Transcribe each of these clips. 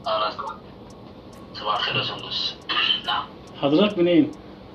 اهلا صباح الخير يا سندس نعم حضرتك منين؟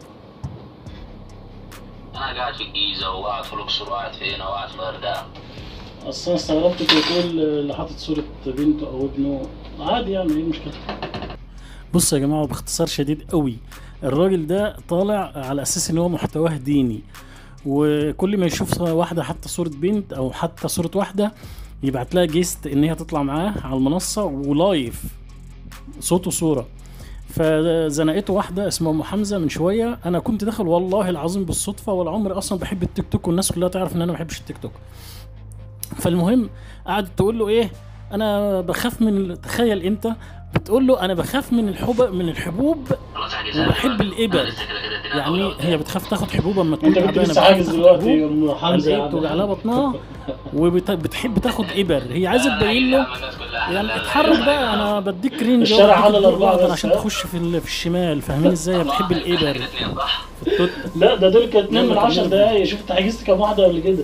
انا قاعد في الجيزه وقاعد في الاقصر وقاعد في هنا وقاعد في الغردقه اصل انا استغربت كنت بتقول اللي حاطط صورة بنته او ابنه عادي يعني ايه المشكلة؟ بص يا جماعة باختصار شديد قوي الراجل ده طالع على اساس ان هو محتواه ديني وكل ما يشوف واحدة حاطة صورة بنت او حتى صورة واحدة يبعت لها جيست ان هي تطلع معاه على المنصة ولايف صوت وصورة فزنقته واحدة اسمها ام حمزة من شوية انا كنت داخل والله العظيم بالصدفة ولا عمري اصلا بحب التيك توك والناس كلها تعرف ان انا ما بحبش التيك توك فالمهم قعدت تقول له ايه انا بخاف من تخيل انت بتقول له انا بخاف من الحب من الحبوب خلاص حاجز وبحب الإبر. لسه كده كده الدنيا يعني هتولع. هي بتخاف تاخد حبوب اما تكون انت كنت تعبانة، لسه بتخاف حاجز تاخد دلوقتي حبوب. يا ام حمزه ايه يا عم. بتوجع لها بطنها وبتحب تاخد ابر هي عايزه لا، تبين لا، له يا عم، الناس كلها يعني لا، لا، اتحرك لا، بقى لا، انا بديك رينج الشارع أهو، على بديك الأربعة بعض بس، عشان ها؟ تخش في ال- في الشمال فاهمين ازاي الله، بتحب احنا الابر الاثنين صح في التوت لا ده دول كانت 2 من يلا 10 كمل. دقايق شفت حجزت كام واحده قبل كده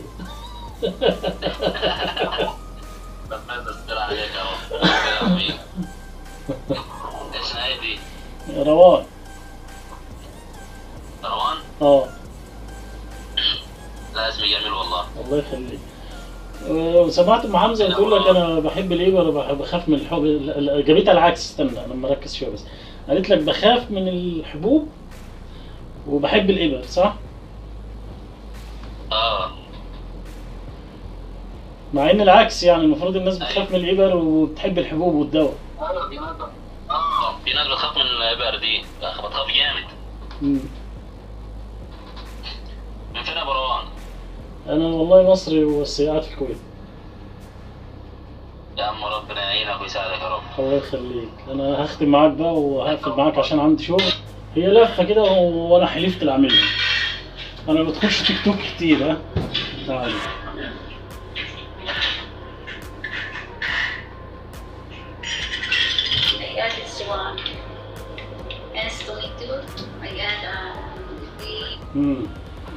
بتمنى استر عليك اهو يا عمي. اسمها ايه دي؟ روان مروان؟ اه لا اسمي جميل والله الله يخليك آه، وسمعت ام حمزه بتقول لك انا بحب الابر بح- بخاف من الحب لا، لا، جابتها العكس استنى انا مركز شويه بس قالت لك بخاف من الحبوب وبحب الابر صح؟ اه مع ان العكس يعني المفروض الناس بتخاف من الابر وبتحب الحبوب والدواء اه في ناس بتخاف من الابر دي بتخاف جامد مم. من فين يا مروان؟ انا والله مصري بس قاعد في الكويت يا عم ربنا يعينك ويساعدك يا رب الله يخليك انا هختم معاك بقى وهقفل معاك عشان عندي شغل هي لفه كده و- وانا حلفت اللي اعملها انا ما بدخلش تيك توك كتير ها تعالى Ayan, it's one. Nice to meet you. Ayan, um, the مم.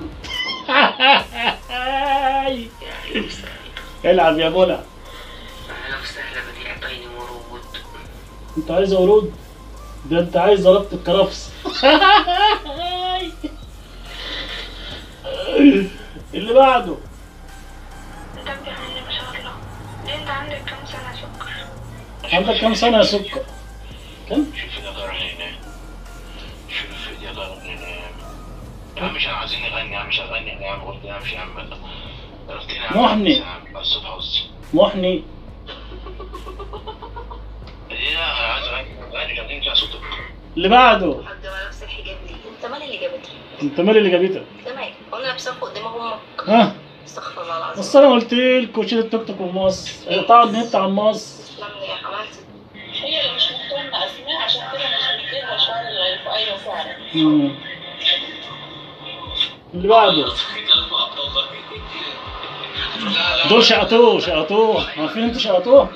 العب يا بولا أهلا وسهلا بني أعطيني ورود انت عايز ورود ده انت عايز ضربت الكرفس اللي بعده انت بتعمل ما شاء الله ليه انت عندك كم سنة سكر عندك كام سنه يا سكر كم شوف يا قرنين شوف يا قرنين يا عم مش عايزين نغني يا عم مش هغني يا عم قلت يا عم مش يا عم عرفتني يا عم محني. يا عم الصبح والصبح محني ايه انا عايز اغني اغني شغالين كده صوتك اللي بعده حد ما لابس الحجاب ليه؟ انت مال اللي جابتها؟ انت مال اللي جابتك انت مالك؟ وانا لابسها فوق دماغ امك ها استغفر الله العظيم بس انا قلت لك وشيل التوك توك ومصر اقطع النت عن مصر تسلم لي عملت هي اللي مش مهتمة أسماء عشان كده مش مديها شعر الرفاعية فعلا مم. اللي بعده دول شقطوه شقطوه عارفين انتوا شقطوه؟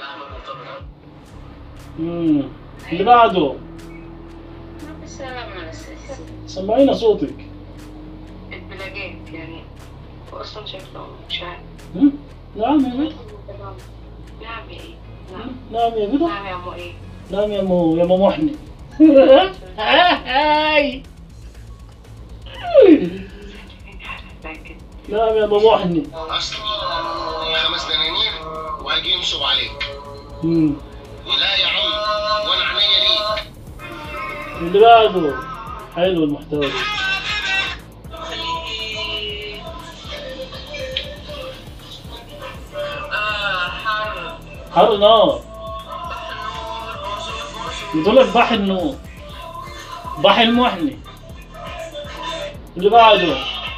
مم. اللي بعده السلام على السيسي سمعينا صوتك البلاجات يعني واصلا شايفه مش عارف مم؟ نعم يا بنت نعم يا ايه؟ نعم نعم يا بنت نعم يا ام ايه؟ نعم يا مو يا مو محني هاي لكن نعم يا مو محني اصل خمس دنانير وهجي ينصب عليك مم. لا يا عم وانا عينيا ليك اللي بعده حلو المحتوى ده حر نار بتقول لك بحر النور بحر المحني اللي بعده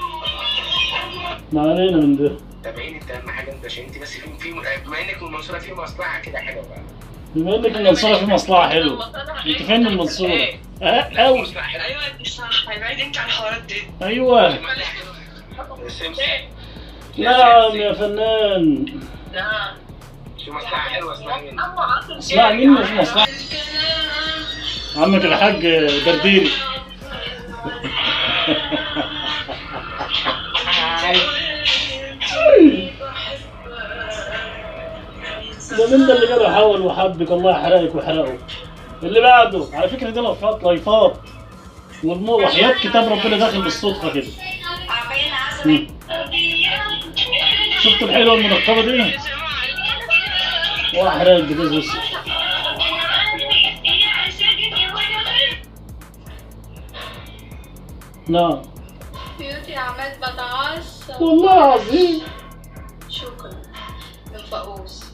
ما علينا من ده تابعيني انت اهم حاجه انت عشان انت بس في في بما انك من المنصوره في مصلحه كده حلوه بقى بما انك المنصورة في مصلحة حلوة انت فين من المنصورة؟ اه اوي مصلحه حلوه أيوة أنت صح هيبعد أنت عن الحوارات دي ايوه سمسم نعم يا فنان نعم في مصلحه حلوه اسمها مني اسمع مني في مصلحة عمك الحاج درديري ده مين ده اللي قال حاول وحبك الله يحرقك ويحرقه اللي بعده على فكره دي لايفات لايفات والمو وحياة كتاب ربنا داخل بالصدفه كده مم. شفتوا الحلوه المنقبه دي؟ واحرق الجديد بس نعم بيوتي عمال بتعصب والله العظيم شكرا من فقوس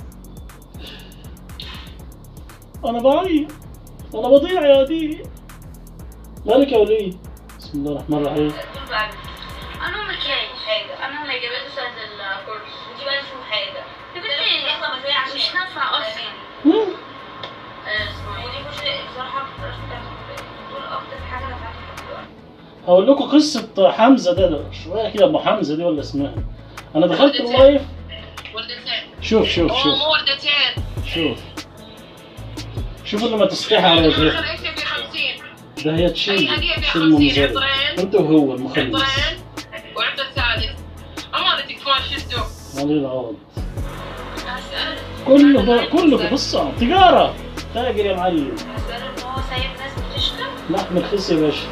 انا بعيط انا بضيع يا دي مالك يا وليد بسم الله الرحمن الرحيم انا ما كانش حاجه انا اللي جبت سنه الكورس انت بقى اسمه حاجه مش نافع اصلا مم. ودي مش بصراحه دول اكتر حاجه نفعتني لحد دلوقتي هقول لكم قصة حمزة ده, ده شوية كده أبو حمزة دي ولا اسمها أنا دخلت اللايف وردتين شوف شوف هو شوف مو وردتين شوف شوف اللي ما تستحي على اخر وجهك اكتب ب 50 ده هي تشيل أي هدية تشيل بخمسين منظري عطرين. أنت وهو المخلص عطرين وعطر ثالث اما اللي تكفون شو اسمه علي العوض اسال كله بقى كله بص تجارة تاجر يا معلم اساله ان هو سايب ناس بتشتم لحم الخس يا باشا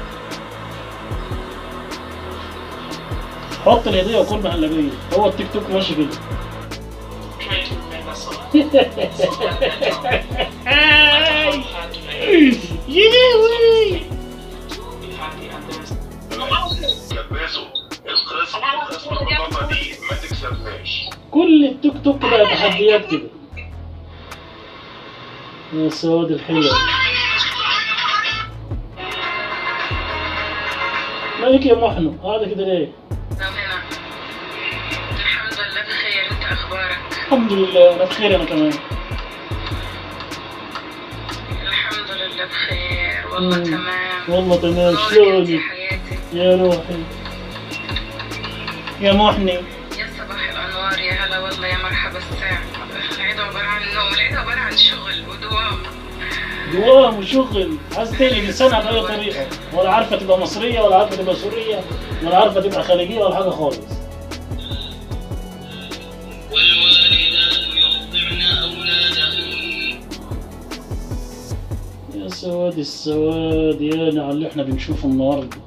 حط الهدية وكل مهلبية هو التيك توك ماشي كده يا لهوي لبسه الخصم الخصم البطاطا دي ما تكسبناش كل التيك توك بقى تحديات كده يا سواد الحلو مالك يا محنو قاعدة كده ليه؟ هنا الحمد لله بخير انت اخبارك الحمد لله انا بخير انا كمان الحمد لله بخير والله مم. تمام والله تمام نورك انت شلونك حياتي يا روحي يا محني يا صباح الانوار يا هلا والله يا مرحبا الساعة العيد عبارة عن نوم العيد عبارة عن شغل ودوام دوام وشغل عايز تقلب لسانها بأي طريقة ولا عارفة تبقى مصرية ولا عارفة تبقى سورية ولا عارفة تبقى خليجية ولا حاجة خالص يا سواد السواد يا على اللي احنا بنشوفه النهارده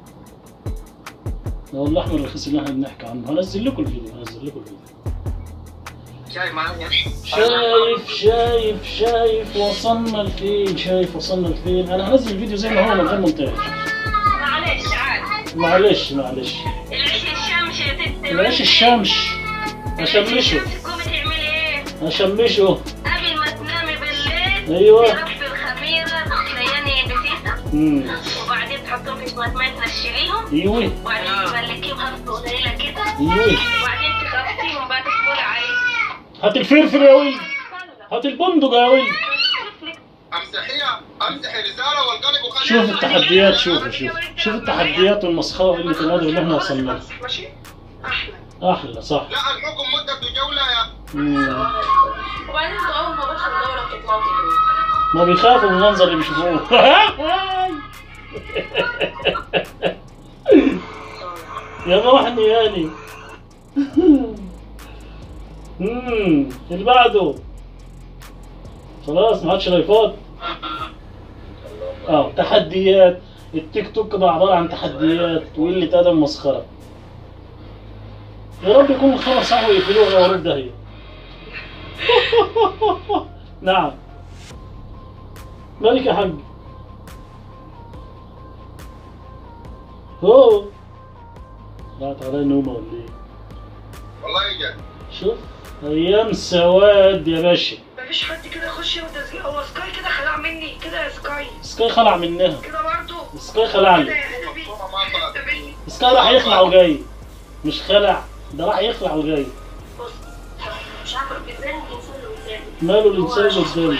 ده الاحمر الرخيص اللي احنا بنحكي عنه هنزل لكم الفيديو هنزل لكم الفيديو جاي معايا شايف شايف شايف وصلنا لفين شايف وصلنا لفين انا هنزل الفيديو زي ما هو من غير مونتاج معلش عادي معلش معلش العيش الشمس يا تت العيش الشمش هشمشه تقومي تعملي ايه؟ هشمشه قبل ما تنامي بالليل ايوه تغفي الخميرة تلياني بسيطة امم وبعدين تحطهم في شوية مية تنشليهم ايوه وبعدين تملكيهم خمسة قليلة كده ايوه وبعدين تغطيهم بعد تفولي عليه هات الفلفل يا ولد هات البندق يا ولد امسحيها امسحي رساله والقلب وخلي شوف التحديات شوف شوف شوف التحديات والمسخره وقله الادب اللي احنا وصلنا لها ماشي احلى احلى صح لا الحكم مده الجوله يا مم. وبعدين انتوا اول ما بشرب دورة بتطلعوا تجروا ما بيخافوا من المنظر اللي بيشوفوه يا روحني يعني امم اللي بعده خلاص ما عادش لايفات اه تحديات التيك توك ده عباره عن تحديات وقله ادب مسخره يا رب يكون الخبر صح ويقفلوها يا ورد داهيه نعم مالك يا حاج هو ضاعت علي نومة ولا ايه والله يجي شوف ايام سواد يا باشا مفيش حد كده يخش وتسجيل هو سكاي كده خلع مني كده يا سكاي سكاي خلع منها كده برضه سكاي خلع كده لي يا قلبي ماما ما قابلني سكاي راح يخلع وجاي مش خلع ده راح يخلع وجاي بص مش عارفة ازاي الانسان اللي قدامي ماله الانسان اللي قدامي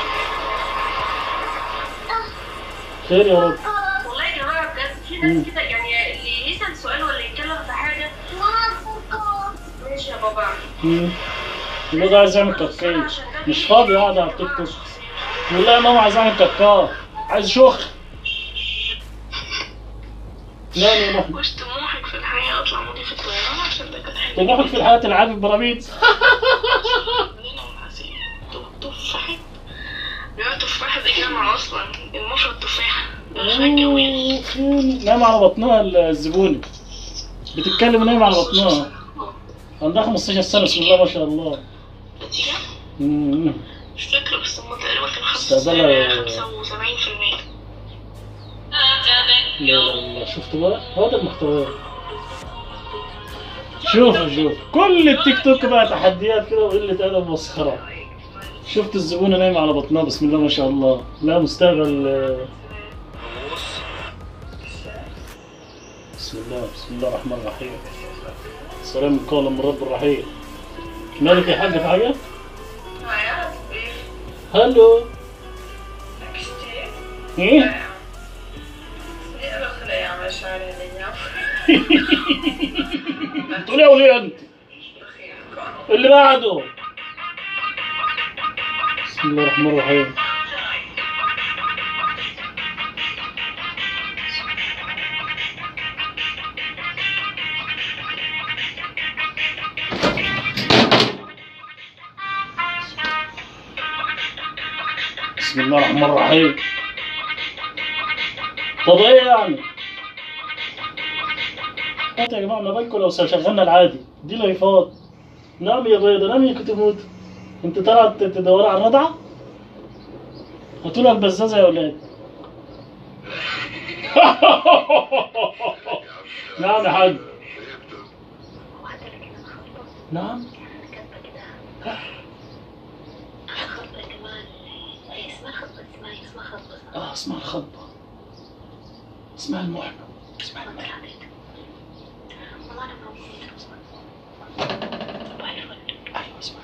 خير يا رب والله يا جماعة بجد في مم. ناس كده يعني اللي يسأل سؤال ولا يتكلم في حاجة ماشي يا بابا مم. الواد عايز يعمل كاكاية مش فاضي قاعد على التيك توك يقول لها يا ماما عايز اعمل كاكاو عايز شخ لا يا محمد مش طموحك في الحياة اطلع مضيفة طيران عشان ده كان حلو طموحك في الحياة العاب البراميد لنا صحيت بيبقى تفاحة دي جامعة أصلا المفرد تفاحة مش هيتجوز نايم على بطنها الزبونة بتتكلم ونايم على بطنها عندها 15 سنة بسم الله ما شاء الله نتيجة مم. مش فاكرة بس هم تقريبا كانوا استقبلها- خمسة وسبعين في المية لا لا لا شفت بقى هو ده المحتوى شوف شوف كل التيك توك بقى تحديات كده وقلة أدب ومسخرة شفت الزبونة نايمة على بطنها بسم الله ما شاء الله لا مستقبل آه. بسم الله بسم الله الرحمن الرحيم سلام قولا من رب الرحيم مالك يا حاجة في حاجة؟ هلو ايه؟ تقول يا وليه انت اللي بعده بسم الله الرحمن الرحيم بسم الله الرحمن الرحيم طب ايه يعني؟ هات يا جماعه ما بالكم لو شغلنا العادي دي لايفات نام يا بيضة نام يا كتموت انت طلعت تدوري على الرضعة؟ هاتوا لها البزازة يا ولاد نعم يا حاج نعم اه اسمها الخطبة اسمها المحنة اسمها المحنة ايوه اسمها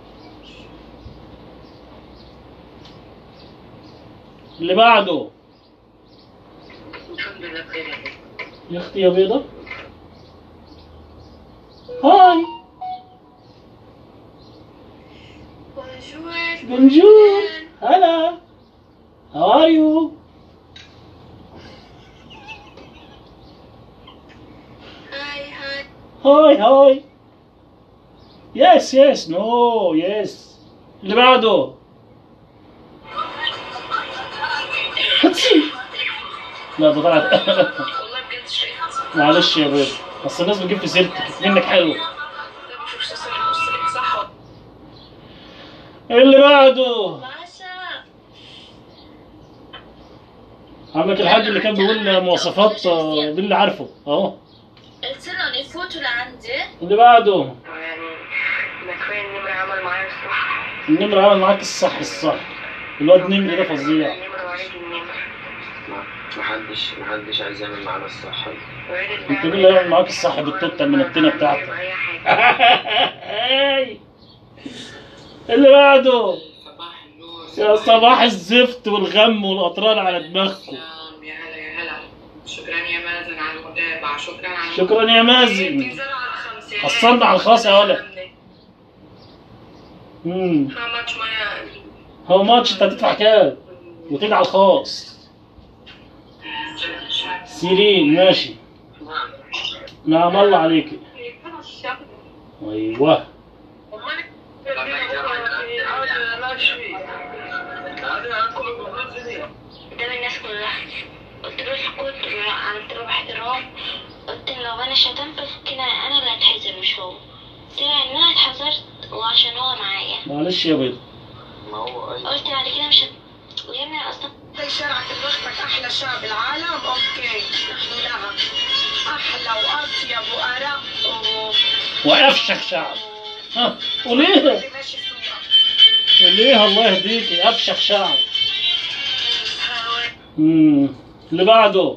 اللي بعده الحمد لله بخير يا بيه. يا اختي يا بيضة هاي بونجور هلا هاو ار يو هاي هاي يس يس نو يس اللي بعده هاتسي. لا ده طلعت والله بجد شرقت معلش يا بيض بس الناس بتجيب في سيرتك منك حلو ده بشوف سوسة بص لك صح اللي بعده باشا عمك الحاج اللي كان بيقول مواصفات آه، ده اللي عارفه اهو قلت لهم يفوتوا لعندي اللي بعده يعني مكوين النمرة عمل معايا الصح النمر عمل معاك الصح الصح الواد نمر ده فظيع النمرة وعيد النمرة محدش محدش عايز يعمل معانا الصح وعيد انت مين اللي هيعمل معاك الصح بالتوته المنتنه بتاعتك أي حاجة اللي بعده صباح النور يا صباح الزفت والغم والقطران على دماغكم نعم يا هلا يا هلا شكرا يا مازن على المتابعة شكرا على شكرا يا مازن بتنزلوا على خمسة حصلنا على الخاص يا ولد امم How much money هاو ماتش انت هتدفع كام وتيجي على الخاص سيرين ماشي نعم الله عليكي ايوه قدام الناس كلها قلت له اسكت عملت له باحترام قلت له لو انا شتمت كده انا اللي هتحزن مش هو طلع ان انا اتحذرت وعشان هو معايا معلش يا بيض ما هو قلت بعد كده مش هت... ويا ابني اصلا زي شارع تبختك احلى شعب العالم اوكي نحن لها احلى واطيب وارق وافشخ شعب ها وليه ماشي سوا وليه الله يهديكي افشخ شعب امم اللي بعده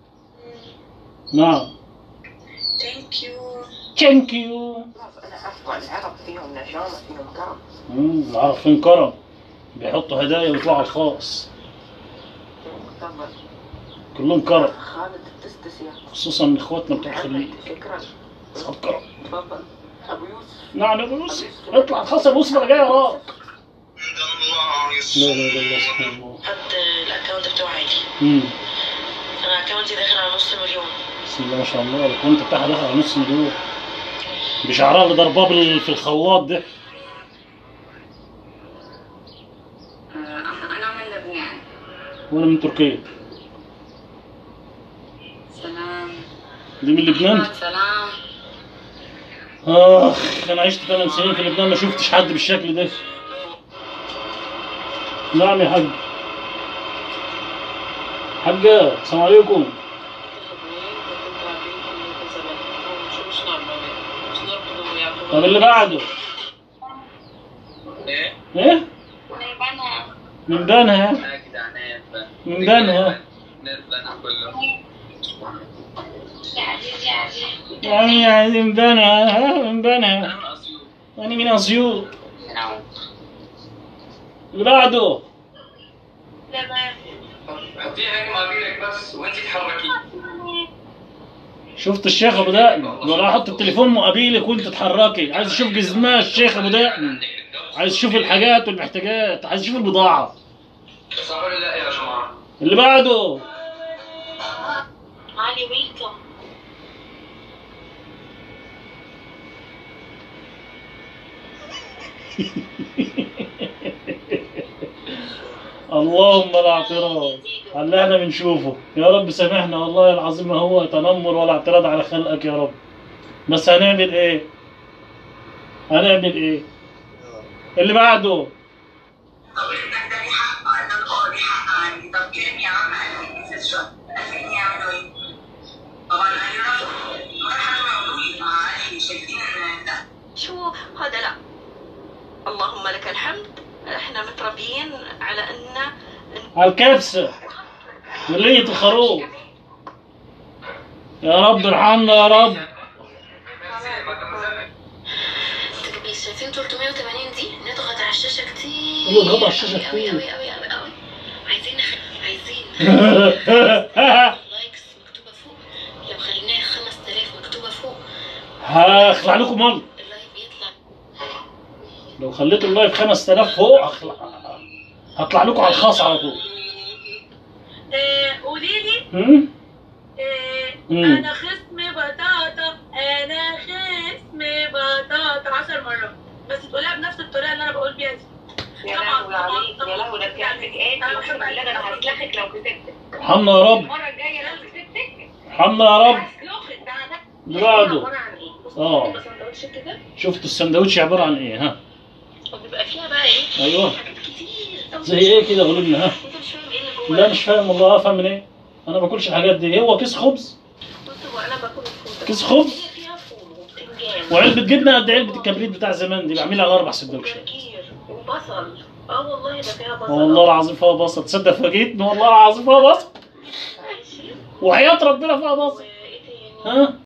نعم ثانك يو ثانك يو انا اسمع العرب فيهم نجامه فيهم كرم امم العرب فين كرم بيحطوا هدايا ويطلعوا على الخاص تفضل كلهم كرم خالد التستسي خصوصا اخواتنا بتوع الخليج شكرا اصحاب كرم تفضل ابو يوسف نعم يا ابو يوسف اطلع الخاص يا ابو يوسف انا جاي وراك لا لا لا لا سبحان الله حط الاكونت بتاعي امم انا اكونتي داخل على نص مليون بسم الله ما شاء الله الاكونت بتاعها داخل على نص مليون بشعرها اللي ضرباه بال- في الخلاط ده انا من لبنان وانا من تركيا سلام دي من لبنان سلام اخ انا عشت 8 سنين في لبنان ما شفتش حد بالشكل ده نعم يا حاج حاجة السلام عليكم طب اللي بعده ايه؟ ايه من بنها لا كده نيف من بنها نيف انا كله يا عزيز يا عزيز يعني يعني من بنها ها من بنها انا من اسيوط انا من اسيوط اللي بعده تمام حطيها هيك مقابلك بس وانت تحركي شفت الشيخ ابو دقن لو راح احط التليفون مقابلك وانت تتحركي عايز اشوف جزماه الشيخ ابو دقن عايز اشوف الحاجات والمحتاجات عايز اشوف البضاعه صح ولا لا يا جماعه؟ اللي بعده علي ويلكم اللهم لا اعتراض على اللي احنا بنشوفه يا رب سامحنا والله العظيم ما هو تنمر ولا اعتراض على خلقك يا رب بس هنعمل ايه هنعمل ايه اللي بعده طب ابنك ده ليه حق قال لك اه ليه حق عندي طب كام يا عم قال لي في الشهر 2000 يعملوا ايه؟ طبعا قال لي رفض راح قالوا لي مع علي شايفين ان لا شو هذا لا اللهم لك الحمد احنا متربيين على ان على الكبسه ولية الخروف يا رب ارحمنا يا رب شايفين 380 دي نضغط على الشاشة كتير ايوه، نضغط على الشاشة أوي كتير. أوي أوي أوي أوي عايزين نخ... عايزين لايكس مكتوبة فوق لو خليناها 5000 مكتوبة فوق هخلع لكم مال اللايف بيطلع لو خليت اللايف 5000 فوق هخلع هطلع لكم على الخاص على طول قولي لي هم؟ مم. انا خصم بطاطا انا خصم بطاطا 10 مرات بس تقولها بنفس الطريقه اللي انا بقول بيها دي يا لهوي عليك يا لهوي ده كلامك ايه اقسم بالله ده انا هسلخك لو كسبتك ارحمنا يا رب المره الجايه لو كسبتك ارحمنا يا رب هسلخك ده انا اللي بعده عباره عن ايه؟ اه سندوتش كده شفتوا السندوتش عباره عن ايه ها وبيبقى فيها بقى ايه ايوه حاجات كتير قوي زي ايه كده قولوا لنا ها انت مش فاهم ايه اللي جوه لا مش فاهم والله افهم من ايه انا ما باكلش الحاجات دي هو كيس خبز بص هو انا باكل الفول كيس خبز هي فيها فول وبتنجان وعلبه جبنه قد علبه الكبريت بتاع زمان دي بعملها على اربع سندوتشات وجرجير وبصل اه والله ده فيها بصل والله العظيم فيها بصل تصدق فاجئتني والله العظيم فيها بصل ماشي وحياة ربنا فيها بصل وايه تاني ها